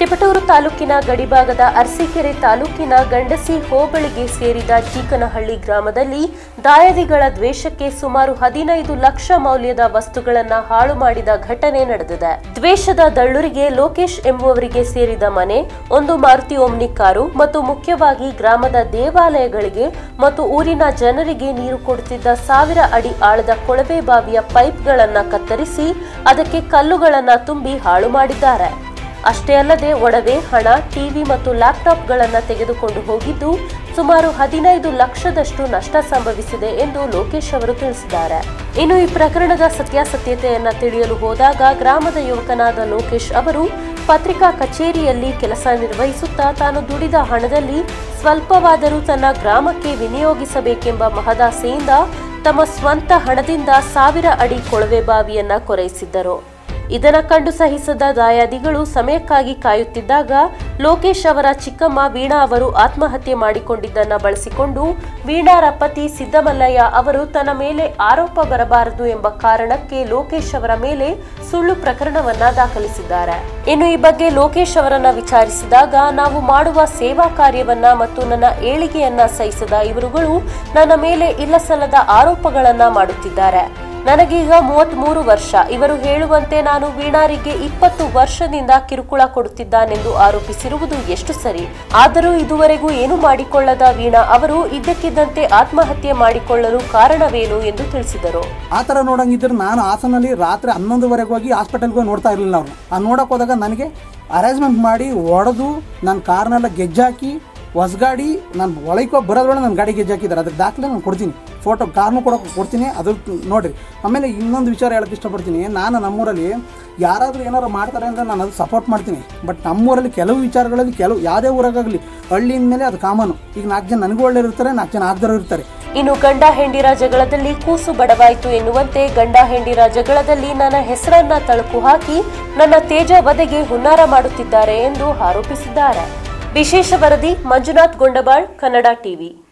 ತಿಪಟೂರು ತಾಲೂಕಿನ ಗಡಿಭಾಗದ ಅರಸೀಕೆರೆ ತಾಲೂಕಿನ ಗಂಡಸಿ ಹೋಬಳಿಗೆ ಸೇರಿದ ಚೀಕನಹಳ್ಳಿ ಗ್ರಾಮದಲ್ಲಿ ದಾಯಾದಿಗಳ ದ್ವೇಷಕ್ಕೆ ಸುಮಾರು ಹದಿನೈದು ಲಕ್ಷ ಮೌಲ್ಯದ ವಸ್ತುಗಳನ್ನು ಹಾಳು ಮಾಡಿದ ಘಟನೆ ನಡೆದಿದೆ ದ್ವೇಷದ ದಳ್ಳುರಿಗೆ ಲೋಕೇಶ್ ಎಂಬುವರಿಗೆ ಸೇರಿದ ಮನೆ ಒಂದು ಮಾರುತಿ ಓಮ್ನಿ ಕಾರು ಮತ್ತು ಮುಖ್ಯವಾಗಿ ಗ್ರಾಮದ ದೇವಾಲಯಗಳಿಗೆ ಮತ್ತು ಊರಿನ ಜನರಿಗೆ ನೀರು ಕೊಡುತ್ತಿದ್ದ ಸಾವಿರ ಅಡಿ ಆಳದ ಕೊಳವೆ ಬಾವಿಯ ಪೈಪ್ಗಳನ್ನು ಕತ್ತರಿಸಿ ಅದಕ್ಕೆ ಕಲ್ಲುಗಳನ್ನು ತುಂಬಿ ಹಾಳು ಮಾಡಿದ್ದಾರೆ ಅಷ್ಟೇ ಅಲ್ಲದೆ ಒಡವೆ ಹಣ ಟಿವಿ ಮತ್ತು ಲ್ಯಾಪ್ಟಾಪ್ಗಳನ್ನು ತೆಗೆದುಕೊಂಡು ಹೋಗಿದ್ದು ಸುಮಾರು ಹದಿನೈದು ಲಕ್ಷದಷ್ಟು ನಷ್ಟ ಸಂಭವಿಸಿದೆ ಎಂದು ಲೋಕೇಶ್ ಅವರು ತಿಳಿಸಿದ್ದಾರೆ ಇನ್ನು ಈ ಪ್ರಕರಣದ ಸತ್ಯಾಸತ್ಯತೆಯನ್ನ ತಿಳಿಯಲು ಹೋದಾಗ ಗ್ರಾಮದ ಯುವಕನಾದ ಲೋಕೇಶ್ ಅವರು ಪತ್ರಿಕಾ ಕಚೇರಿಯಲ್ಲಿ ಕೆಲಸ ನಿರ್ವಹಿಸುತ್ತಾ ತಾನು ದುಡಿದ ಹಣದಲ್ಲಿ ಸ್ವಲ್ಪವಾದರೂ ತನ್ನ ಗ್ರಾಮಕ್ಕೆ ವಿನಿಯೋಗಿಸಬೇಕೆಂಬ ಮಹದಾಸೆಯಿಂದ ತಮ್ಮ ಸ್ವಂತ ಹಣದಿಂದ ಸಾವಿರ ಅಡಿ ಕೊಳವೆ ಬಾವಿಯನ್ನ ಕೊರೈಸಿದ್ದರು ಇದನ್ನ ಕಂಡು ಸಹಿಸದ ದಾಯಾದಿಗಳು ಸಮಯಕ್ಕಾಗಿ ಕಾಯುತ್ತಿದ್ದಾಗ ಲೋಕೇಶ್ ಅವರ ಚಿಕ್ಕಮ್ಮ ವೀಣಾ ಅವರು ಆತ್ಮಹತ್ಯೆ ಮಾಡಿಕೊಂಡಿದ್ದನ್ನ ಬಳಸಿಕೊಂಡು ವೀಣಾರ ಪತಿ ಸಿದ್ದಮಲ್ಲಯ್ಯ ಅವರು ತನ್ನ ಮೇಲೆ ಆರೋಪ ಬರಬಾರದು ಎಂಬ ಕಾರಣಕ್ಕೆ ಲೋಕೇಶ್ ಅವರ ಮೇಲೆ ಸುಳ್ಳು ಪ್ರಕರಣವನ್ನ ದಾಖಲಿಸಿದ್ದಾರೆ ಇನ್ನು ಈ ಬಗ್ಗೆ ಲೋಕೇಶ್ ಅವರನ್ನ ವಿಚಾರಿಸಿದಾಗ ನಾವು ಮಾಡುವ ಸೇವಾ ಕಾರ್ಯವನ್ನ ಮತ್ತು ನನ್ನ ಏಳಿಗೆಯನ್ನ ಸಹಿಸದ ಇವರುಗಳು ನನ್ನ ಮೇಲೆ ಇಲ್ಲಸಲ್ಲದ ಆರೋಪಗಳನ್ನ ಮಾಡುತ್ತಿದ್ದಾರೆ ನನಗೀಗ ಮೂವತ್ಮೂರು ವರ್ಷ ಇವರು ಹೇಳುವಂತೆ ನಾನು ವೀಣಾರಿಗೆ ಇಪ್ಪತ್ತು ವರ್ಷದಿಂದ ಕಿರುಕುಳ ಕೊಡುತ್ತಿದ್ದಾನೆಂದು ಆರೋಪಿಸಿರುವುದು ಎಷ್ಟು ಸರಿ ಆದರೂ ಇದುವರೆಗೂ ಏನು ಮಾಡಿಕೊಳ್ಳದ ವೀಣಾ ಅವರು ಇದ್ದಕ್ಕಿದ್ದಂತೆ ಆತ್ಮಹತ್ಯೆ ಮಾಡಿಕೊಳ್ಳಲು ಕಾರಣವೇನು ಎಂದು ತಿಳಿಸಿದರು ಆ ಥರ ನೋಡಂಗಿದ್ರೆ ನಾನು ಹಾಸನಲ್ಲಿ ರಾತ್ರಿ ಹನ್ನೊಂದುವರೆಗೆ ಹೋಗಿ ಹಾಸ್ಪಿಟಲ್ಗೆ ಹೋಗಿ ನೋಡ್ತಾ ಇರಲಿಲ್ಲ ಅವ್ರು ಆ ನೋಡೋಕೆ ಹೋದಾಗ ನನಗೆ ಅರೇಂಜ್ಮೆಂಟ್ ಮಾಡಿ ಹೊಡೆದು ನನ್ನ ಕಾರ್ನೆಲ್ಲ ಗೆಜ್ಜಾಕಿ ಹೊಸ ಗಾಡಿ ನಾನು ಒಳಗೆ ಬರೋದ್ರೊಳಗೆ ನನ್ನ ಗಾಡಿ ಗೆಜ್ಜಾಕಿದ್ದಾರೆ ಅದ್ರ ದಾಖಲೆ ನಾನು ಕೊಡ್ತೀನಿ ಫೋಟೋ ಕಾರ್ನು ಕೊಡೋಕೆ ಕೊಡ್ತೀನಿ ಅದ್ರ ನೋಡಿರಿ ಆಮೇಲೆ ಇನ್ನೊಂದು ವಿಚಾರ ಹೇಳಕ್ಕೆ ಇಷ್ಟಪಡ್ತೀನಿ ನಾನು ನಮ್ಮೂರಲ್ಲಿ ಯಾರಾದರೂ ಏನಾರು ಮಾಡ್ತಾರೆ ಅಂದರೆ ನಾನು ಅದು ಸಪೋರ್ಟ್ ಮಾಡ್ತೀನಿ ಬಟ್ ನಮ್ಮೂರಲ್ಲಿ ಕೆಲವು ವಿಚಾರಗಳಲ್ಲಿ ಕೆಲವು ಯಾವುದೇ ಊರಾಗಲಿ ಹಳ್ಳಿಯ ಮೇಲೆ ಅದು ಕಾಮನು ಈಗ ನಾಲ್ಕು ಜನ ನನಗೂ ಒಳ್ಳೆ ಇರ್ತಾರೆ ನಾಲ್ಕು ಜನ ಆಗದರೂ ಇರ್ತಾರೆ ಇನ್ನು ಗಂಡ ಹೆಂಡಿರ ಜಗಳದಲ್ಲಿ ಕೂಸು ಬಡವಾಯಿತು ಎನ್ನುವಂತೆ ಗಂಡ ಹೆಂಡಿರ ಜಗಳದಲ್ಲಿ ನನ್ನ ಹೆಸರನ್ನ ತಳುಕು ಹಾಕಿ ನನ್ನ ತೇಜ ವಧೆಗೆ ಹುನ್ನಾರ ಮಾಡುತ್ತಿದ್ದಾರೆ ಎಂದು ಆರೋಪಿಸಿದ್ದಾರೆ ವಿಶೇಷ ವರದಿ ಮಂಜುನಾಥ್ ಗೊಂಡಬಾಳ್ ಕನ್ನಡ ಟಿವಿ